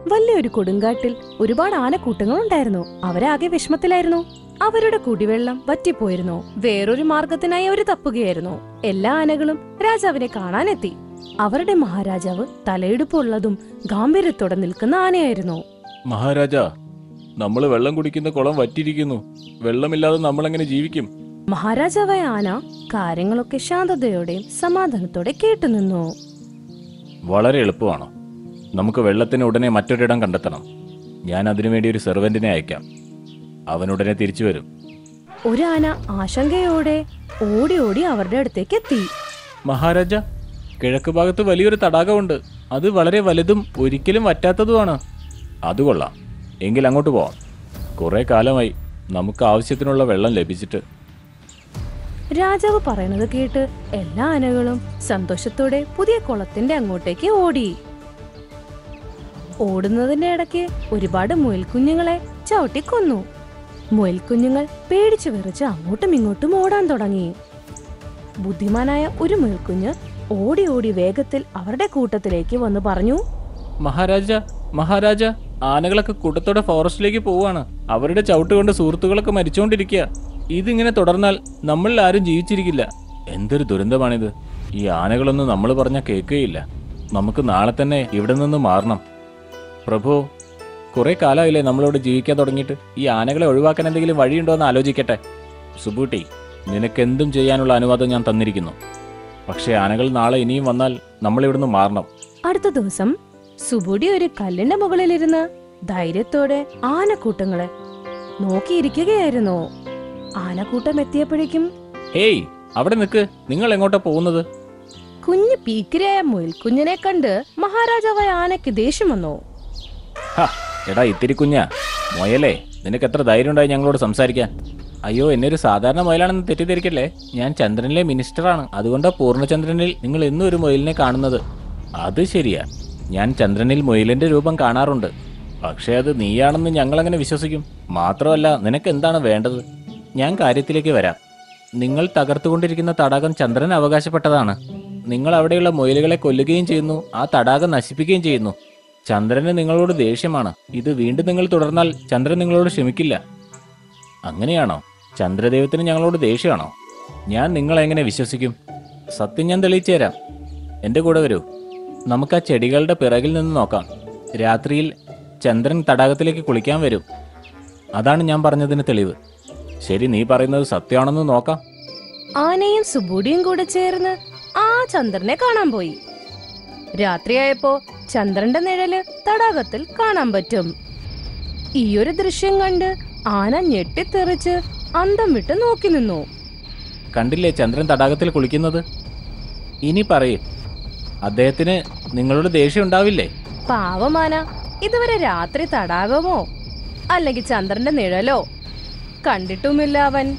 വലിയൊരു കൊടുങ്കാട്ടിൽ ഒരുപാട് ആനക്കൂട്ടങ്ങൾ ഉണ്ടായിരുന്നു അവരാകെ വിഷമത്തിലായിരുന്നു അവരുടെ കുടിവെള്ളം വറ്റിപ്പോയിരുന്നു വേറൊരു മാർഗത്തിനായി അവർ തപ്പുകയായിരുന്നു എല്ലാ ആനകളും രാജാവിനെ കാണാനെത്തി അവരുടെ മഹാരാജാവ് തലയെടുപ്പുള്ളതും ഗാംഭീര്യത്തോടെ നിൽക്കുന്ന ആനയായിരുന്നു മഹാരാജ നമ്മൾ വെള്ളം കുടിക്കുന്ന കുളം വറ്റിയിരിക്കുന്നു വെള്ളമില്ലാതെ നമ്മൾ എങ്ങനെ ജീവിക്കും മഹാരാജാവായ ആന കാര്യങ്ങളൊക്കെ ശാന്തതയോടെയും സമാധാനത്തോടെ കേട്ടുനിന്നു വളരെ എളുപ്പമാണ് നമുക്ക് വെള്ളത്തിന് ഉടനെ മറ്റൊരിടം കണ്ടെത്തണം ഞാൻ അതിനുവേണ്ടി ഒരു സെർവന്റിനെ അയക്കാം അവനുടനെ തിരിച്ചു വരും ഒരു ആന ആശങ്കയോടെ ഓടി ഓടി അവരുടെ അടുത്തേക്ക് എത്തി മഹാരാജ കിഴക്ക് ഭാഗത്ത് വലിയൊരു തടാകമുണ്ട് അത് വളരെ വലുതും ഒരിക്കലും വറ്റാത്തതുമാണ് അത് കൊള്ളാം എങ്കിൽ അങ്ങോട്ട് പോവാം കുറെ കാലമായി നമുക്ക് ആവശ്യത്തിനുള്ള വെള്ളം ലഭിച്ചിട്ട് രാജാവ് പറയുന്നത് കേട്ട് എല്ലാ ആനകളും സന്തോഷത്തോടെ പുതിയ കുളത്തിന്റെ അങ്ങോട്ടേക്ക് ഓടി ഓടുന്നതിന്റെ ഇടയ്ക്ക് ഒരുപാട് മുയൽക്കുഞ്ഞുങ്ങളെ ചവിട്ടി കൊന്നു മുയൽക്കുഞ്ഞുങ്ങൾ പേടിച്ചു വിറച്ച് അങ്ങോട്ടും ഇങ്ങോട്ടും ഓടാൻ തുടങ്ങി ബുദ്ധിമാനായ ഒരു മുയൽക്കുഞ്ഞ് ഓടി ഓടി വേഗത്തിൽ അവരുടെ കൂട്ടത്തിലേക്ക് വന്ന് പറഞ്ഞു മഹാരാജ മഹാരാജ ആനകളൊക്കെ കൂട്ടത്തോടെ ഫോറസ്റ്റിലേക്ക് പോവാണ് അവരുടെ ചവിട്ട് കൊണ്ട് സുഹൃത്തുക്കളൊക്കെ മരിച്ചുകൊണ്ടിരിക്കുക ഇതിങ്ങനെ തുടർന്നാൽ നമ്മളിൽ ആരും ജീവിച്ചിരിക്കില്ല എന്തൊരു ദുരന്തമാണിത് ഈ ആനകളൊന്നും നമ്മൾ പറഞ്ഞാൽ കേൾക്കുകയില്ല നമുക്ക് നാളെ തന്നെ ഇവിടെ നിന്ന് മാറണം പ്രഭു കുറെ കാലമായില്ലേ നമ്മളോട് ജീവിക്കാൻ തുടങ്ങിയിട്ട് ഈ ആനകളെ ഒഴിവാക്കാൻ എന്തെങ്കിലും വഴിയുണ്ടോ എന്ന് ആലോചിക്കട്ടെ സുബൂട്ടി നിനക്ക് എന്തും ചെയ്യാനുള്ള അനുവാദം ഞാൻ തന്നിരിക്കുന്നു പക്ഷേ ആനകൾ നാളെ ഇനിയും വന്നാൽ നമ്മൾ ഇവിടുന്ന് മാറണം അടുത്ത ദിവസം സുബുടി ഒരു കല്ലിന്റെ മുകളിലിരുന്ന് ധൈര്യത്തോടെ ആനക്കൂട്ടങ്ങളെ നോക്കിയിരിക്കുകയായിരുന്നു ആനക്കൂട്ടം എത്തിയപ്പോഴേക്കും ഹേയ് അവിടെ നിൽക്ക് നിങ്ങൾ എങ്ങോട്ടാ പോകുന്നത് കുഞ്ഞു പീക്കിരിയായ മുയൽക്കുഞ്ഞിനെ കണ്ട് മഹാരാജാവായ ആനയ്ക്ക് ദേഷ്യം വന്നു ഹ, എടാ ഇത്തിരി കുഞ്ഞാ മൊയലേ നിനക്ക് എത്ര ധൈര്യം ഉണ്ടായി ഞങ്ങളോട് സംസാരിക്കാൻ അയ്യോ എന്നെ ഒരു സാധാരണ മൊയലാണെന്ന് തെറ്റിദ്ധരിക്കല്ലേ ഞാൻ ചന്ദ്രനിലെ മിനിസ്റ്ററാണ് അതുകൊണ്ടാ പൂർണ്ണചന്ദ്രനിൽ നിങ്ങൾ എന്നും ഒരു മൊയലിനെ കാണുന്നത് അത് ശരിയാ ഞാൻ ചന്ദ്രനിൽ മൊയലിന്റെ രൂപം കാണാറുണ്ട് പക്ഷേ അത് നീയാണെന്ന് ഞങ്ങളെങ്ങനെ വിശ്വസിക്കും മാത്രമല്ല നിനക്ക് എന്താണ് വേണ്ടത് ഞാൻ കാര്യത്തിലേക്ക് വരാം നിങ്ങൾ തകർത്തുകൊണ്ടിരിക്കുന്ന തടാകം ചന്ദ്രൻ അവകാശപ്പെട്ടതാണ് നിങ്ങൾ അവിടെയുള്ള മൊയിലുകളെ കൊല്ലുകയും ചെയ്യുന്നു ആ തടാകം നശിപ്പിക്കുകയും ചെയ്യുന്നു ചന്ദ്രന് നിങ്ങളോട് ദേഷ്യമാണ് ഇത് വീണ്ടും നിങ്ങൾ തുടർന്നാൽ ചന്ദ്രൻ നിങ്ങളോട് ക്ഷമിക്കില്ല അങ്ങനെയാണോ ചന്ദ്രദൈവത്തിന് ഞങ്ങളോട് ദേഷ്യമാണോ ഞാൻ നിങ്ങളെ എങ്ങനെ വിശ്വസിക്കും സത്യം ഞാൻ തെളിയിച്ചു തരാം എൻ്റെ കൂടെ വരൂ നമുക്ക് ആ ചെടികളുടെ പിറകിൽ നിന്ന് നോക്കാം രാത്രിയിൽ ചന്ദ്രൻ തടാകത്തിലേക്ക് കുളിക്കാൻ വരും അതാണ് ഞാൻ പറഞ്ഞതിന് തെളിവ് ശരി നീ പറയുന്നത് സത്യമാണെന്ന് നോക്കാം ആനയും സുബുടിയും കൂടെ ചേർന്ന് ആ ചന്ദ്രനെ കാണാൻ പോയി രാത്രിയായപ്പോ ചന്ദ്രന്റെ നിഴല് തടാകത്തിൽ കാണാൻ പറ്റും ഈയൊരു ദൃശ്യം കണ്ട് ആന ഞെട്ടിത്തെറിച്ച് അന്തം വിട്ട് നോക്കി നിന്നു കണ്ടില്ലേ ചന്ദ്രൻ തടാകത്തിൽ കുളിക്കുന്നത് ഇനി പറയേ അദ്ദേഹത്തിന് നിങ്ങളോട് ദേഷ്യം ഉണ്ടാവില്ലേ പാവമാന ഇതുവരെ രാത്രി തടാകമോ അല്ലെങ്കിൽ ചന്ദ്രന്റെ നിഴലോ കണ്ടിട്ടുമില്ല അവൻ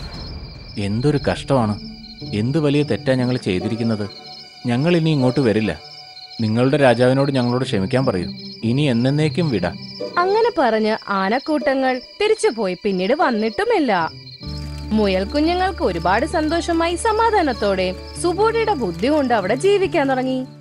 എന്തൊരു കഷ്ടമാണ് എന്ത് വലിയ തെറ്റാ ഞങ്ങൾ ചെയ്തിരിക്കുന്നത് ഞങ്ങൾ ഇനി ഇങ്ങോട്ട് വരില്ല നിങ്ങളുടെ രാജാവിനോട് ഞങ്ങളോട് ക്ഷമിക്കാൻ പറയൂ ഇനി എന്നേക്കും വിട അങ്ങനെ പറഞ്ഞ് ആനക്കൂട്ടങ്ങൾ തിരിച്ചുപോയി പിന്നീട് വന്നിട്ടുമില്ല മുയൽ കുഞ്ഞുങ്ങൾക്ക് ഒരുപാട് സന്തോഷമായി സമാധാനത്തോടെ സുബോഡിയുടെ ബുദ്ധി കൊണ്ട് അവിടെ ജീവിക്കാൻ തുടങ്ങി